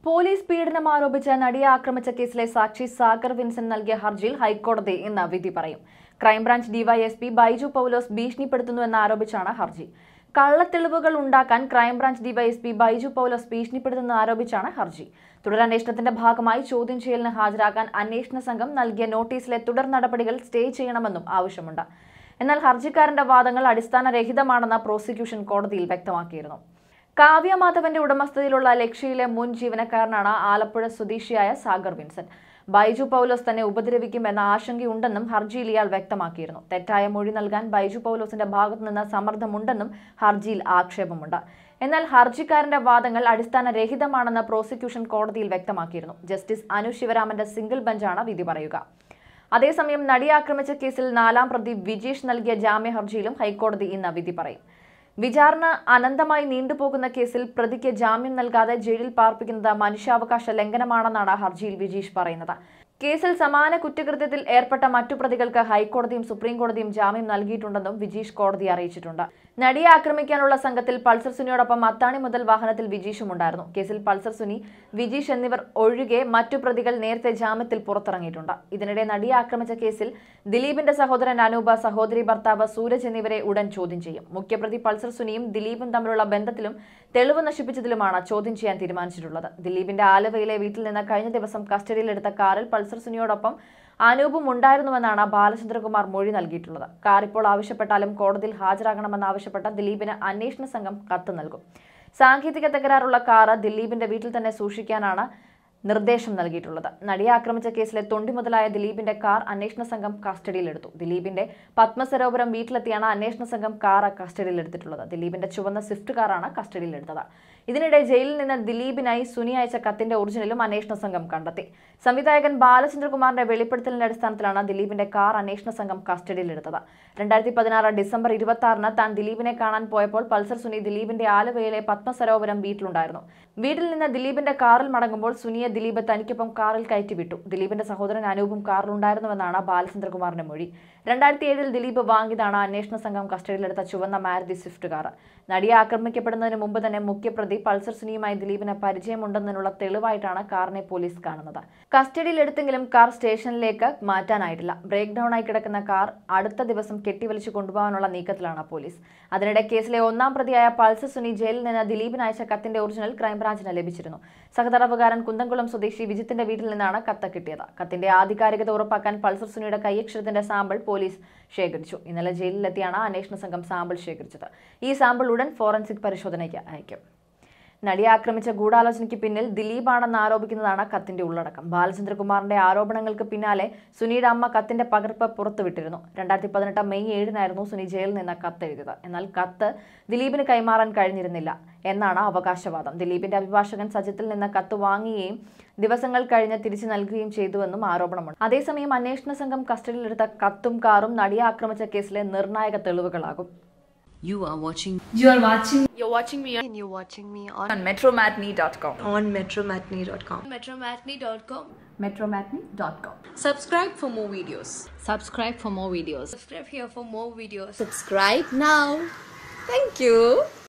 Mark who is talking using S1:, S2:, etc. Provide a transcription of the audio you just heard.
S1: Police പീഡനം ആരോപിച്ച് നടിയെ ആക്രമിച്ച കേസിലെ സാക്ഷി സാഗർ വിൻസെന്റ് നൽകിയ ഹർജിയിൽ ഹൈക്കോടതി ഇന്ന് വിധി പറയും ക്രൈംബ്രാഞ്ച് ഡിവൈഎസ്പി ബൈജു പൌലോസ് ഭീഷണിപ്പെടുത്തുന്നു എന്നാരോപിച്ചാണ് ഹർജി കള്ളത്തെളിവുകൾ ഉണ്ടാക്കാൻ ക്രൈംബ്രാഞ്ച് ഡിവൈഎസ്പി ബൈജു പൌലോസ് ഭീഷണിപ്പെടുത്തുന്ന ആരോപിച്ചാണ് ഹർജി തുടരന്വേഷണത്തിന്റെ ഭാഗമായി ചോദ്യം ചെയ്യലിന് ഹാജരാക്കാൻ അന്വേഷണ സംഘം നൽകിയ നോട്ടീസിലെ തുടർ നടപടികൾ സ്റ്റേ ചെയ്യണമെന്നും ആവശ്യമുണ്ട് എന്നാൽ ഹർജിക്കാരന്റെ വാദങ്ങൾ അടിസ്ഥാനരഹിതമാണെന്ന് പ്രോസിക്യൂഷൻ കോടതിയിൽ വ്യക്തമാക്കിയിരുന്നു കാവ്യ മാധവന്റെ ഉടമസ്ഥതയിലുള്ള ലക്ഷ്യയിലെ മുൻ ജീവനക്കാരനാണ് ആലപ്പുഴ സ്വദേശിയായ സാഗർ വിൻസെന്റ് ബൈജു പൗലോസ് തന്നെ ഉപദ്രവിക്കുമെന്ന ആശങ്കയുണ്ടെന്നും ഹർജിയിൽ ഇയാൾ വ്യക്തമാക്കിയിരുന്നു തെറ്റായ മൊഴി നൽകാൻ ബൈജു പൗലോസിന്റെ ഭാഗത്തുനിന്ന് സമ്മർദ്ദമുണ്ടെന്നും ഹർജിയിൽ ആക്ഷേപമുണ്ട് എന്നാൽ ഹർജിക്കാരന്റെ വാദങ്ങൾ അടിസ്ഥാനരഹിതമാണെന്ന് പ്രോസിക്യൂഷൻ കോടതിയിൽ വ്യക്തമാക്കിയിരുന്നു ജസ്റ്റിസ് അനു ശിവരാമന്റെ സിംഗിൾ ബെഞ്ചാണ് വിധി പറയുക അതേസമയം നടിയെ ആക്രമിച്ച കേസിൽ നാലാം പ്രതി വിജീഷ് നൽകിയ ജാമ്യ ഹർജിയിലും ഹൈക്കോടതി ഇന്ന് വിധി പറയും വിചാരണ അനന്തമായി നീണ്ടുപോകുന്ന കേസിൽ പ്രതിക്ക് ജാമ്യം നൽകാതെ ജയിലിൽ പാർപ്പിക്കുന്നത് മനുഷ്യാവകാശ ലംഘനമാണെന്നാണ് ഹർജിയിൽ വിജീഷ് പറയുന്നത് കേസിൽ സമാന കുറ്റകൃത്യത്തിൽ ഏർപ്പെട്ട മറ്റു പ്രതികൾക്ക് ഹൈക്കോടതിയും സുപ്രീം കോടതിയും ജാമ്യം നൽകിയിട്ടുണ്ടെന്നും വിജീഷ് കോടതിയെ അറിയിച്ചിട്ടുണ്ട് നടിയെ ആക്രമിക്കാനുള്ള സംഘത്തിൽ പൾസർ സുനിയോടൊപ്പം അത്താണി മുതൽ വാഹനത്തിൽ വിജീഷും ഉണ്ടായിരുന്നു കേസിൽ പൾസർ സുനി വിജീഷ് എന്നിവർ ഒഴികെ മറ്റു പ്രതികൾ നേരത്തെ ജാമ്യത്തിൽ പുറത്തിറങ്ങിയിട്ടുണ്ട് ഇതിനിടെ നടിയെ ആക്രമിച്ച കേസിൽ ദിലീപിന്റെ സഹോദരൻ അനൂപ സഹോദരി ഭർത്താവ് സൂരജ് എന്നിവരെ ഉടൻ ചോദ്യം ചെയ്യും മുഖ്യപ്രതി പൾസർ സുനിയും ദിലീപും തമ്മിലുള്ള ബന്ധത്തിലും തെളിവ് നശിപ്പിച്ചതിലുമാണ് ചോദ്യം ചെയ്യാൻ തീരുമാനിച്ചിട്ടുള്ളത് ദിലീപിന്റെ ആലുവയിലെ വീട്ടിൽ നിന്ന് കഴിഞ്ഞ ദിവസം കസ്റ്റഡിയിലെടുത്ത കാറിൽ പൾസർ സുനിയോടൊപ്പം അനൂപും ഉണ്ടായിരുന്നുവെന്നാണ് ബാലചന്ദ്രകുമാർ മൊഴി നൽകിയിട്ടുള്ളത് കാർ ഇപ്പോൾ ആവശ്യപ്പെട്ടാലും കോടതിയിൽ ഹാജരാകണമെന്നാവശ്യപ്പെട്ട ദിലീപിന് അന്വേഷണ സംഘം കത്ത് നൽകും സാങ്കേതിക തകരാറുള്ള കാറ് ദിലീപിന്റെ വീട്ടിൽ തന്നെ സൂക്ഷിക്കാനാണ് നിർദ്ദേശം നൽകിയിട്ടുള്ളത് നടിയെ ആക്രമിച്ച കേസിലെ തൊണ്ടി മുതലായ ദിലീപിന്റെ കാർ അന്വേഷണ സംഘം കസ്റ്റഡിയിലെടുത്തു ദിലീപിന്റെ പത്മസരോവരം വീട്ടിലെത്തിയാണ് അന്വേഷണ സംഘം കാർ കസ്റ്റഡിയിലെടുത്തിട്ടുള്ളത് ദിലീപിന്റെ ചുവന്ന സ്വിഫ്റ്റ് കാറാണ് കസ്റ്റഡിയിലെടുത്തത് ഇതിനിടെ ജയിലിൽ നിന്ന് ദിലീപിനായി സുനി അയച്ച കത്തിന്റെ ഒറിജിനലും അന്വേഷണ സംഘം കണ്ടെത്തി സംവിധായകൻ ബാലചന്ദ്രകുമാറിന്റെ വെളിപ്പെടുത്തലിന്റെ അടിസ്ഥാനത്തിലാണ് ദിലീപിന്റെ കാർ അന്വേഷണ സംഘം കസ്റ്റഡിയിലെടുത്തത് രണ്ടായിരത്തി പതിനാറ് ഡിസംബർ ഇരുപത്തി ആറിന് താൻ ദിലീപിനെ കാണാൻ പോയപ്പോൾ പൾസർ സുനി ദിലീപിന്റെ ആലുവയിലെ പത്മസരോവരം വീട്ടിലുണ്ടായിരുന്നു വീട്ടിൽ നിന്ന് ദിലീപിന്റെ കാറിൽ മടങ്ങുമ്പോൾ സുനിയെ ദിലീപ് തനിക്കൊപ്പം കാറിൽ കയറ്റിവിട്ടു ദിലീപിന്റെ സഹോദരൻ അനൂപും കാറിലുണ്ടായിരുന്നുവെന്നാണ് ബാലചന്ദ്രകുമാറിന്റെ മൊഴി രണ്ടായിരത്തി ഏഴിൽ ദിലീപ് വാങ്ങിയതാണ് അന്വേഷണ സംഘം കസ്റ്റഡിയിലെടുത്ത ചുവന്ന മാരുതി സ്വിഫ്റ്റ് കാർ നടിയെ ആക്രമിക്കപ്പെടുന്നതിന് മുമ്പ് തന്നെ മുഖ്യപ്രതി പൾസർ സുനിയുമായി ദിലീപിന് പരിചയമുണ്ടെന്നതിനുള്ള തെളിവായിട്ടാണ് കാറിനെ പോലീസ് കാണുന്നത് കസ്റ്റഡിയിലെടുത്തെങ്കിലും കാർ സ്റ്റേഷനിലേക്ക് മാറ്റാനായിട്ടില്ല ബ്രേക്ക് ഡൌൺ ആയി കിടക്കുന്ന കാർ അടുത്ത ദിവസം കെട്ടിവലിച്ചു കൊണ്ടുപോകാനുള്ള നീക്കത്തിലാണ് പോലീസ് അതിനിടെ കേസിലെ ഒന്നാം പ്രതിയായ പൾസർ സുനി ജയിലിൽ നിന്ന് ദിലീപിന് അയച്ച കത്തിന്റെ ഒറിജിനൽ ക്രൈംബ്രാഞ്ചിന് ലഭിച്ചിരുന്നു സഹതടവുകാരൻ കുന്തംകുളം സ്വദേശി വിജിത്തിന്റെ വീട്ടിൽ നിന്നാണ് കത്ത് കിട്ടിയത് കത്തിന്റെ ആധികാരികത ഉറപ്പാക്കാൻ പൾസർ സുനിയുടെ കൈയക്ഷരത്തിന്റെ സാമ്പിൾ പോലീസ് ശേഖരിച്ചു ഇന്നലെ ജയിലിലെത്തിയാണ് അന്വേഷണ സംഘം സാമ്പിൾ ശേഖരിച്ചത് ഈ സാമ്പിൾ ഉടൻ ഫോറൻസിക് പരിശോധനയ്ക്ക് അയക്കും നടിയെ ആക്രമിച്ച ഗൂഢാലോചനയ്ക്ക് പിന്നിൽ ദിലീപാണെന്ന് ആരോപിക്കുന്നതാണ് കത്തിന്റെ ഉള്ളടക്കം ബാലചന്ദ്രകുമാറിന്റെ ആരോപണങ്ങൾക്ക് പിന്നാലെ സുനിയുടെ അമ്മ കത്തിന്റെ പകർപ്പ് പുറത്തുവിട്ടിരുന്നു രണ്ടായിരത്തി പതിനെട്ട് മെയ് ഏഴിനായിരുന്നു സുനി ജയിലിൽ നിന്ന് കത്ത് എഴുതിയത് എന്നാൽ കത്ത് ദിലീപിന് കൈമാറാൻ കഴിഞ്ഞിരുന്നില്ല എന്നാണ് അവകാശവാദം ദിലീപിന്റെ അഭിഭാഷകൻ സജിത്തിൽ നിന്ന് കത്ത് വാങ്ങുകയും ദിവസങ്ങൾ കഴിഞ്ഞ് തിരിച്ചു നൽകുകയും ചെയ്തുവെന്നും ആരോപണമുണ്ട് അതേസമയം അന്വേഷണ സംഘം കസ്റ്റഡിയിലെടുത്ത കത്തും കാറും നടിയെ ആക്രമിച്ച കേസിലെ നിർണായക തെളിവുകളാകും
S2: You are watching
S3: You are watching
S4: You're watching me on
S2: and you're watching me on,
S1: on metromatney.com
S2: on metromatney.com.
S4: metromatney.com.
S1: metromatney.com
S2: Subscribe for more videos.
S3: subscribe for more videos.
S4: Subscribe here for more videos.
S2: Subscribe now. Thank you.